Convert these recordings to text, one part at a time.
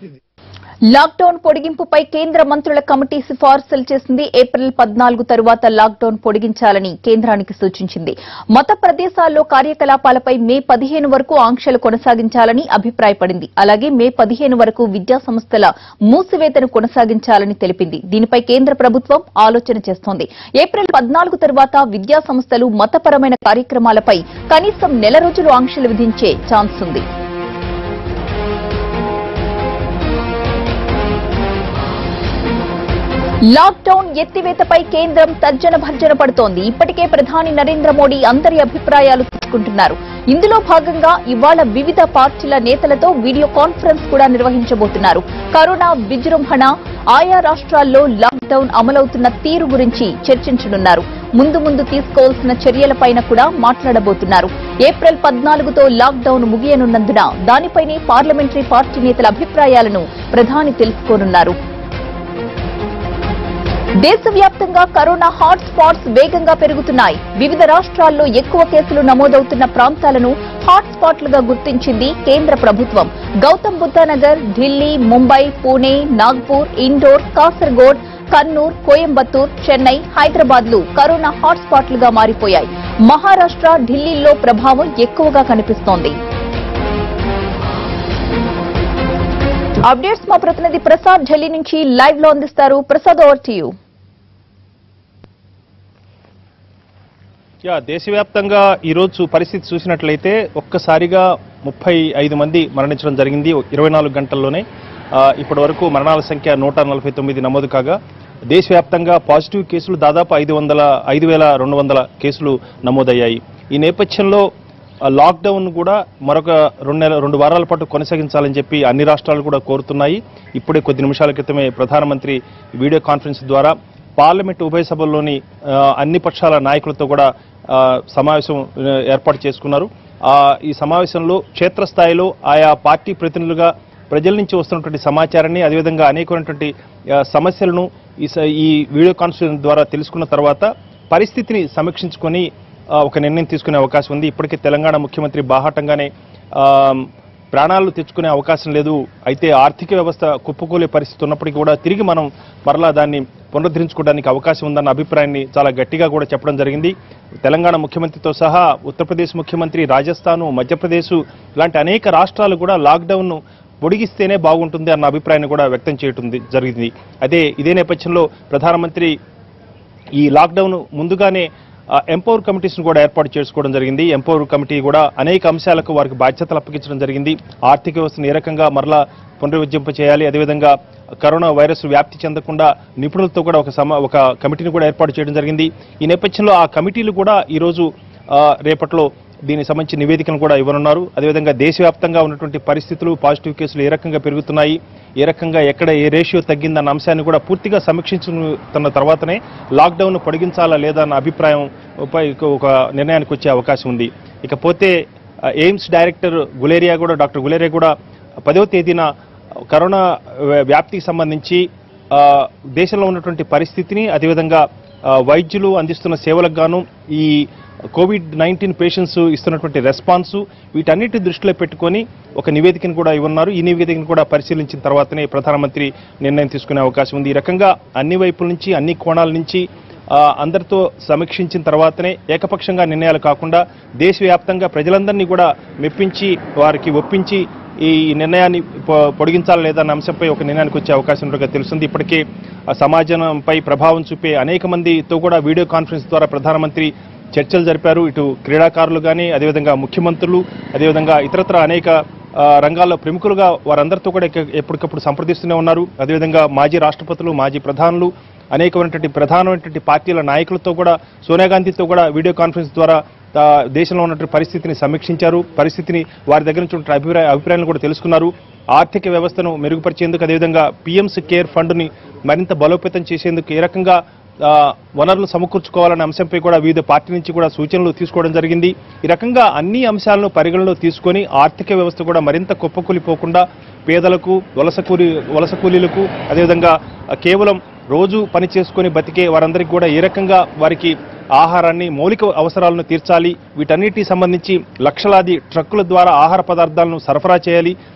ఇది లాక్డౌన్ పొడిగింపుపై కేంద్ర మంత్రుల కమిటీ సిఫార్సులు చేసింది ఏప్రిల్ పద్నాలుగు తరువాత లాక్డౌన్ పొడిగించాలని కేంద్రానికి సూచించింది మత ప్రదేశాల్లో కార్యకలాపాలపై మే పదిహేను వరకు ఆంక్షలు కొనసాగించాలని అభిప్రాయపడింది అలాగే మే పదిహేను వరకు విద్యా సంస్థల మూసివేతను కొనసాగించాలని తెలిపింది దీనిపై కేంద్ర ప్రభుత్వం ఆలోచన చేస్తోంది ఏప్రిల్ పద్నాలుగు తరువాత విద్యా సంస్థలు మతపరమైన కార్యక్రమాలపై కనీసం నెల రోజులు ఆంక్షలు విధించే ఛాన్స్ ఉంది లాక్డౌన్ ఎత్తివేతపై కేంద్రం తర్జన భర్జన పడుతోంది ఇప్పటికే ప్రధాని నరేంద్ర మోడీ అందరి అభిప్రాయాలు తీసుకుంటున్నారు ఇందులో భాగంగా ఇవాళ వివిధ పార్టీల నేతలతో వీడియో కాన్ఫరెన్స్ కూడా నిర్వహించబోతున్నారు కరోనా విజృంభణ ఆయా రాష్ట్రాల్లో లాక్డౌన్ అమలవుతున్న తీరు గురించి చర్చించనున్నారు ముందు ముందు తీసుకోవాల్సిన చర్యలపైన కూడా మాట్లాడబోతున్నారు ఏప్రిల్ పద్నాలుగుతో లాక్డౌన్ ముగియనున్నందున దానిపైనే పార్లమెంటరీ పార్టీ నేతల అభిప్రాయాలను ప్రధాని తెలుసుకోనున్నారు దేశవ్యాప్తంగా కరోనా హాట్ స్పాట్స్ వేగంగా పెరుగుతున్నాయి వివిధ రాష్ట్రాల్లో ఎక్కువ కేసులు నమోదవుతున్న ప్రాంతాలను హాట్ స్పాట్లుగా గుర్తించింది కేంద్ర ప్రభుత్వం గౌతమ్ బుద్ధనగర్ ఢిల్లీ ముంబై పూణే నాగ్పూర్ ఇండోర్ కాసర్గోడ్ కన్నూర్ కోయంబత్తూర్ చెన్నై హైదరాబాద్ లు కరోనా హాట్ స్పాట్లుగా మారిపోయాయి మహారాష్ట్ర ఢిల్లీల్లో ప్రభావం ఎక్కువగా కనిపిస్తోంది అప్డేట్స్ మా ప్రతినిధి ప్రసాద్ ఢిల్లీ నుంచి లైవ్ లో అందిస్తారు ప్రసాద్ ఓవర్ టు యూ యా దేశవ్యాప్తంగా ఈరోజు పరిస్థితి చూసినట్లయితే ఒక్కసారిగా ముప్పై ఐదు మంది మరణించడం జరిగింది ఇరవై నాలుగు గంటల్లోనే ఆ, ఇప్పటి వరకు మరణాల సంఖ్య నూట నలభై తొమ్మిది నమోదు కాగా దేశవ్యాప్తంగా పాజిటివ్ కేసులు దాదాపు ఐదు వందల ఐదు వేల రెండు వందల కేసులు నమోదయ్యాయి ఈ నేపథ్యంలో ఆ, లాక్డౌన్ కూడా మరొక రెండు నెల రెండు వారాల పాటు కొనసాగించాలని చెప్పి అన్ని రాష్ట్రాలు కూడా కోరుతున్నాయి ఇప్పుడే కొద్ది నిమిషాల క్రితమే ప్రధానమంత్రి వీడియో కాన్ఫరెన్స్ ద్వారా పార్లమెంట్ ఉభయ సభల్లోని ఆ, అన్ని పక్షాల నాయకులతో కూడా ఆ, సమావేశం ఆ, ఏర్పాటు చేసుకున్నారు ఆ, ఈ సమావేశంలో క్షేత్రస్థాయిలో ఆయా పార్టీ ప్రతినిధులుగా ప్రజల నుంచి వస్తున్నటువంటి సమాచారాన్ని అదేవిధంగా అనేకమైనటువంటి ఆ, సమస్యలను ఈ స- ఈ వీడియో కాన్ఫరెన్స్ ద్వారా తెలుసుకున్న తర్వాత పరిస్థితిని సమీక్షించుకొని ఆ, ఒక నిర్ణయం తీసుకునే అవకాశం ఉంది ఇప్పటికే తెలంగాణ ముఖ్యమంత్రి బాహాటంగానే ఆ, ప్రాణాలు తెచ్చుకునే అవకాశం లేదు అయితే ఆర్థిక వ్యవస్థ కుప్పకూలే పరిస్థితి ఉన్నప్పటికీ కూడా తిరిగి మనం మరలా దాన్ని పునరుద్ధరించుకోవడానికి అవకాశం ఉందన్న అభిప్రాయాన్ని చాలా గట్టిగా కూడా చెప్పడం జరిగింది తెలంగాణ ముఖ్యమంత్రితో సహా ఉత్తరప్రదేశ్ ముఖ్యమంత్రి రాజస్థాను మధ్యప్రదేశ్ ఇలాంటి అనేక రాష్ట్రాలు కూడా లాక్డౌన్ను పొడిగిస్తేనే బాగుంటుంది అన్న అభిప్రాయాన్ని కూడా వ్యక్తం చేయటం జరిగింది అదే ఇదే నేపథ్యంలో ప్రధానమంత్రి ఈ లాక్డౌన్ ముందుగానే ఎంపవర్ కమిటీస్ను కూడా ఏర్పాటు చేసుకోవడం జరిగింది ఎంపవర్ కమిటీ కూడా అనేక అంశాలకు వారికి బాధ్యతలు అప్పగించడం జరిగింది ఆర్థిక వ్యవస్థను ఏ రకంగా మరలా పునరుజ్జింప చేయాలి అదేవిధంగా కరోనా వైరస్ వ్యాప్తి చెందకుండా నిపుణులతో కూడా ఒక సమ ఒక కమిటీని కూడా ఏర్పాటు చేయడం జరిగింది ఈ నేపథ్యంలో ఆ కమిటీలు కూడా ఈరోజు ఆ, రేపట్లో దీనికి సంబంధించి నివేదికను కూడా ఇవ్వనున్నారు అదేవిధంగా దేశవ్యాప్తంగా ఉన్నటువంటి పరిస్థితులు పాజిటివ్ కేసులు ఏ రకంగా పెరుగుతున్నాయి ఏ రకంగా ఎక్కడ ఏ రేషియో తగ్గిందన్న అంశాన్ని కూడా పూర్తిగా సమీక్షించుతున్న తర్వాతనే లాక్డౌన్ పొడిగించాలా లేదా అన్న అభిప్రాయం పై ఒక నిర్ణయానికి వచ్చే అవకాశం ఉంది ఇకపోతే ఆ, ఎయిమ్స్ డైరెక్టర్ గులేరియా కూడా డాక్టర్ గులేరియా కూడా పదవ తేదీన కరోనా వ్య- వ్యాప్తికి సంబంధించి ఆ, దేశంలో ఉన్నటువంటి పరిస్థితిని అదేవిధంగా ఆ, వైద్యులు అందిస్తున్న సేవలకు గాను ఈ కోవిడ్ నైన్టీన్ పేషెంట్స్ ఇస్తున్నటువంటి రెస్పాన్స్ వీటన్నిటి దృష్టిలో పెట్టుకొని ఒక నివేదికను కూడా ఇవ్వన్నారు ఈ నివేదికను కూడా పరిశీలించిన తర్వాతనే ప్రధానమంత్రి నిర్ణయం తీసుకునే అవకాశం ఉంది ఈ రకంగా అన్ని వైపుల నుంచి అన్ని కోణాల నుంచి ఆ, అందరితో సమీక్షించిన తర్వాతనే ఏకపక్షంగా నిర్ణయాలు కాకుండా దేశవ్యాప్తంగా ప్రజలందరినీ కూడా మెప్పించి వారికి ఒప్పించి ఈ నిర్ణయాన్ని పొ- పొడిగించాలా లేదా అన్న అంశంపై ఒక నిర్ణయానికి వచ్చే అవకాశం ఉన్నట్టుగా తెలుస్తుంది ఇప్పటికే ఆ సమాజంపై ప్రభావం చూపే అనేక మందితో కూడా వీడియో కాన్ఫరెన్స్ ద్వారా ప్రధానమంత్రి చర్చలు జరిపారు ఇటు క్రీడాకారులు కానీ అదేవిధంగా ముఖ్యమంత్రులు అదేవిధంగా ఇతరత్ర అనేక ఆ, రంగాల్లో ప్రముఖులుగా వారందరితో కూడా ఎక్క- ఎప్పటికప్పుడు సంప్రదిస్తూనే ఉన్నారు అదేవిధంగా మాజీ రాష్ట్రపతులు మాజీ ప్రధానులు అనేకమైనటువంటి ప్రధానమైనటువంటి పార్టీల నాయకులతో కూడా సోనియా గాంధీతో కూడా వీడియో కాన్ఫరెన్స్ ద్వారా ఆ, దేశంలో ఉన్నటువంటి పరిస్థితిని సమీక్షించారు పరిస్థితిని వారి దగ్గర నుంచి ఉన్నటువంటి అభిప్రాయ అభిప్రాయాలను కూడా తెలుసుకున్నారు ఆర్థిక వ్యవస్థను మెరుగుపరిచేందుకు అదేవిధంగా పిఎంస్ కేర్ ఫండ్ని మరింత బలోపేతం చేసేందుకు ఏ రకంగా ఆ, వనరులు సమకూర్చుకోవాలనే అంశంపై కూడా వివిధ పార్టీ నుంచి కూడా సూచనలు తీసుకోవడం జరిగింది ఈ రకంగా అన్ని అంశాలను పరిగణలో తీసుకొని ఆర్థిక వ్యవస్థ కూడా మరింత కుప్పకూలిపోకుండా పేదలకు వలస కూలీ వలస కూలీలకు అదేవిధంగా ఆ, కేవలం రోజు పని చేసుకొని బతికే వారందరికీ కూడా ఏ రకంగా వారికి ఆహారాన్ని మౌలిక అవసరాలను తీర్చాలి వీటన్నిటికి సంబంధించి లక్షలాది ట్రక్కుల ద్వారా ఆహార పదార్థాలను సరఫరా చేయాలి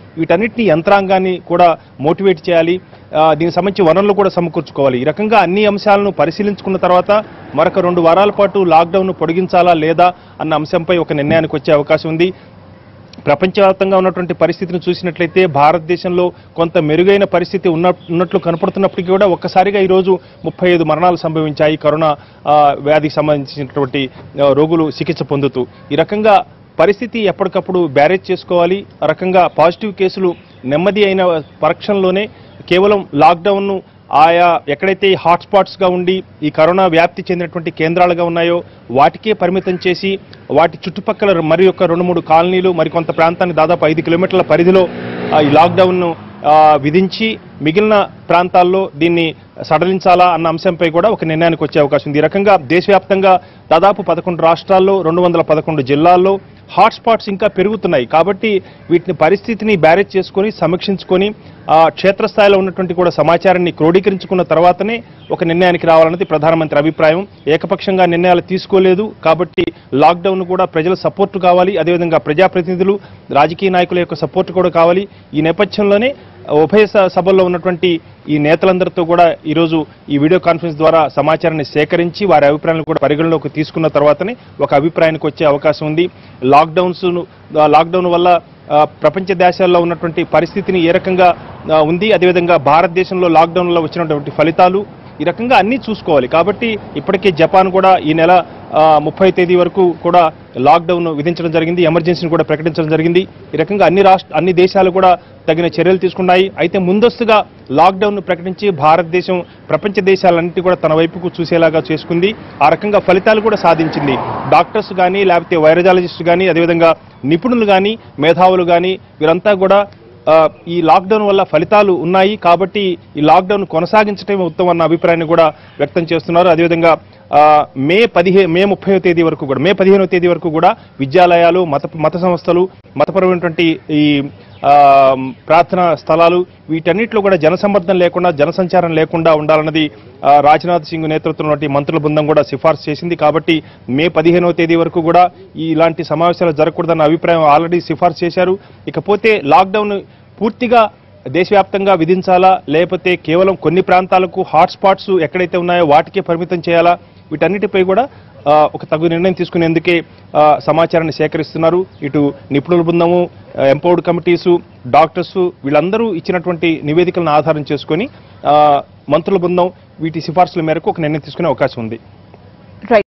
వీటన్నిటిని యంత్రాంగాన్ని కూడా మోటివేట్ చేయాలి ఆ, దీనికి సంబంధించి వనరులు కూడా సమకూర్చుకోవాలి ఈ రకంగా అన్ని అంశాలను పరిశీలించుకున్న తర్వాత మరొక రెండు వారాల పాటు లాక్డౌన్ పొడిగించాలా లేదా అన్న అంశంపై ఒక నిర్ణయానికి వచ్చే అవకాశం ఉంది ప్రపంచవ్యాప్తంగా ఉన్నటువంటి పరిస్థితిని చూసినట్లయితే భారతదేశంలో కొంత మెరుగైన పరిస్థితి ఉన్న ఉన్నట్లు కనపడుతున్నప్పటికీ కూడా ఒక్కసారిగా ఈరోజు ముప్పై ఐదు మరణాలు సంభవించాయి కరోనా ఆ, వ్యాధికి సంబంధించినటువంటి ఆ, రోగులు చికిత్స పొందుతూ ఈ రకంగా పరిస్థితి ఎప్పటికప్పుడు బ్యారేజ్ చేసుకోవాలి ఆ రకంగా పాజిటివ్ కేసులు నెమ్మది అయిన పరీక్షల్లోనే కేవలం లాక్డౌన్ను ఆయా ఎక్కడైతే హాట్స్పాట్స్గా ఉండి ఈ కరోనా వ్యాప్తి చెందినటువంటి కేంద్రాలుగా ఉన్నాయో వాటికే పరిమితం చేసి వాటి చుట్టుపక్కల మరి యొక్క రెండు మూడు కాలనీలు మరికొంత ప్రాంతాన్ని దాదాపు ఐదు కిలోమీటర్ల పరిధిలో ఆ, ఈ లాక్డౌన్ను ఆ, విధించి మిగిలిన ప్రాంతాల్లో దీన్ని సడలించాలా అన్న అంశంపై కూడా ఒక నిర్ణయానికి వచ్చే అవకాశం ఉంది ఈ రకంగా దేశవ్యాప్తంగా దాదాపు పదకొండు రాష్ట్రాల్లో రెండు వందల పదకొండు జిల్లాల్లో హాట్స్పాట్స్ ఇంకా పెరుగుతున్నాయి కాబట్టి వీటిని పరిస్థితిని బ్యారేజ్ చేసుకొని సమీక్షించుకొని ఆ, క్షేత్రస్థాయిలో ఉన్నటువంటి కూడా సమాచారాన్ని క్రోడీకరించుకున్న తర్వాతనే ఒక నిర్ణయానికి రావాలన్నది ప్రధానమంత్రి అభిప్రాయం ఏకపక్షంగా నిర్ణయాలు తీసుకోలేదు కాబట్టి లాక్డౌన్ కూడా ప్రజల సపోర్ట్ కావాలి అదేవిధంగా ప్రజాప్రతినిధులు రాజకీయ నాయకుల యొక్క సపోర్ట్ కూడా కావాలి ఈ నేపథ్యంలోనే ఉభయ స- సభల్లో ఉన్నటువంటి ఈ నేతలందరితో కూడా ఈరోజు ఈ వీడియో కాన్ఫరెన్స్ ద్వారా సమాచారాన్ని సేకరించి వారి అభిప్రాయాలను కూడా పరిగణలోకి తీసుకున్న తర్వాతనే ఒక అభిప్రాయానికి వచ్చే అవకాశం ఉంది లాక్డౌన్స్ లాక్డౌన్ వల్ల ఆ, ప్రపంచ దేశాల్లో ఉన్నటువంటి పరిస్థితిని ఏ రకంగా ఆ, ఉంది అదేవిధంగా భారతదేశంలో లాక్డౌన్లో వచ్చినటువంటి ఫలితాలు ఈ రకంగా అన్నీ చూసుకోవాలి కాబట్టి ఇప్పటికే జపాన్ కూడా ఈ నెల ముప్పై తేదీ వరకు కూడా లాక్డౌన్ విధించడం జరిగింది ఎమర్జెన్సీని కూడా ప్రకటించడం జరిగింది ఈ రకంగా అన్ని రాష్ట్ర అన్ని దేశాలు కూడా తగిన చర్యలు తీసుకున్నాయి అయితే ముందస్తుగా లాక్డౌన్ ప్రకటించి భారతదేశం ప్రపంచ దేశాలన్నింటి కూడా తన వైపుకు చూసేలాగా చేసుకుంది ఆ రకంగా ఫలితాలు కూడా సాధించింది డాక్టర్స్ కానీ లేకపోతే వైరజాలజిస్ట్ కానీ అదేవిధంగా నిపుణులు కానీ మేధావులు కానీ వీరంతా కూడా ఆ, ఈ లాక్డౌన్ వల్ల ఫలితాలు ఉన్నాయి కాబట్టి ఈ లాక్డౌన్ కొనసాగించడమే ఉత్తమం అన్న అభిప్రాయాన్ని కూడా వ్యక్తం చేస్తున్నారు అదేవిధంగా ఆ, మే పదిహే మే ముప్పైవ తేదీ వరకు కూడా మే పదిహేనవ తేదీ వరకు కూడా విద్యాలయాలు మత మత సంస్థలు మతపరమైనటువంటి ఈ ఆ, ప్రార్థనా స్థలాలు వీటన్నిటిలో కూడా జనసమ్మర్దం లేకుండా జనసంచారం లేకుండా ఉండాలన్నది ఆ, రాజ్నాథ్ సింగ్ నేతృత్వంలోని మంత్రుల బృందం కూడా సిఫార్సు చేసింది కాబట్టి మే పదిహేనవ తేదీ వరకు కూడా ఈ ఇలాంటి సమావేశాలు జరగకూడదన్న అభిప్రాయం ఆల్రెడీ సిఫార్సు చేశారు ఇకపోతే లాక్డౌన్ పూర్తిగా దేశవ్యాప్తంగా విధించాలా లేకపోతే కేవలం కొన్ని ప్రాంతాలకు హాట్స్పాట్స్ ఎక్కడైతే ఉన్నాయో వాటికే పరిమితం చేయాలా వీటన్నిటిపై కూడా ఆ, ఒక తగు నిర్ణయం తీసుకునేందుకే ఆ, సమాచారాన్ని సేకరిస్తున్నారు ఇటు నిపుణుల బృందము ఎంపవర్డ్ కమిటీసు డాక్టర్స్ వీళ్ళందరూ ఇచ్చినటువంటి నివేదికలను ఆధారం చేసుకొని ఆ, మంత్రుల బృందం వీటి సిఫార్సుల మేరకు ఒక నిర్ణయం తీసుకునే అవకాశం ఉంది రైట్